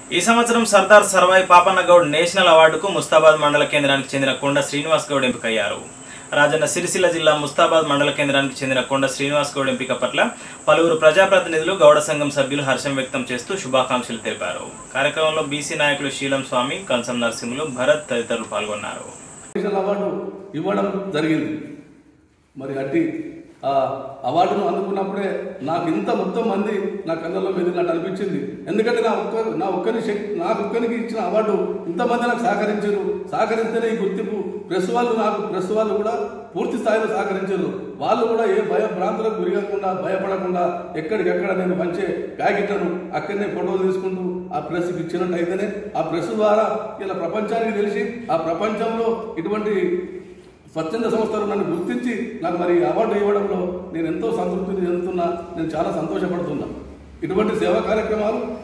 ఈ సంవత్సరం సర్దార్ సర్వాయి పాపన్న గౌడ్ నేషనల్ అవార్డుకు ముస్తాబాద్ మండల కేంద్రానికి చెందిన కొండ శ్రీనివాస్ గౌడ్ ఎంపికయ్యారు రాజన్న సిరిసిల్ల జిల్లా ముస్తాబాద్ మండల కేంద్రానికి చెందిన కొండ శ్రీనివాస్ గౌడ్ ఎంపిక పట్ల పలువురు ప్రజాప్రతినిధులు గౌడ సంఘం సభ్యులు హర్షం వ్యక్తం చేస్తూ శుభాకాంక్షలు తెలిపారు కార్యక్రమంలో బీసీ నాయకులు శీలం స్వామి కంచం నరసింహులు భరత్ తదితరులు పాల్గొన్నారు నేషనల్ అవార్డు ఇవ్వడం జరిగింది మరి అట్టి ఆ అవార్డును అందుకున్నప్పుడే నాకు ఇంత మొత్తం మంది నా కళ్ళల్లో మెదిలినట్టు అనిపించింది ఎందుకంటే నా ఒక్క నా ఒక్కరి శక్తి నాకు ఒక్కరికి ఇచ్చిన అవార్డు ఇంతమంది నాకు సహకరించారు సహకరిస్తేనే ఈ గుర్తింపు ప్రెస్ వాళ్ళు నాకు ప్రెస్ వాళ్ళు కూడా పూర్తి స్థాయిలో సహకరించారు వాళ్ళు కూడా ఏ భయ భ్రాంతులకు గురికాకుండా భయపడకుండా ఎక్కడికెక్కడ నేను పంచే ప్యాకెట్లను అక్కడనే ఫోటోలు తీసుకుంటూ ఆ ప్రెస్కి ఇచ్చినట్టు అయితేనే ఆ ప్రెస్ ద్వారా ఇలా ప్రపంచానికి తెలిసి ఆ ప్రపంచంలో ఇటువంటి స్వచ్ఛంద సంస్థలు నన్ను గుర్తించి నాకు మరి అవార్డు ఇవ్వడంలో నేను ఎంతో సంతృప్తిని చెందుతున్నా నేను చాలా సంతోషపడుతున్నా ఇటువంటి సేవా కార్యక్రమాలు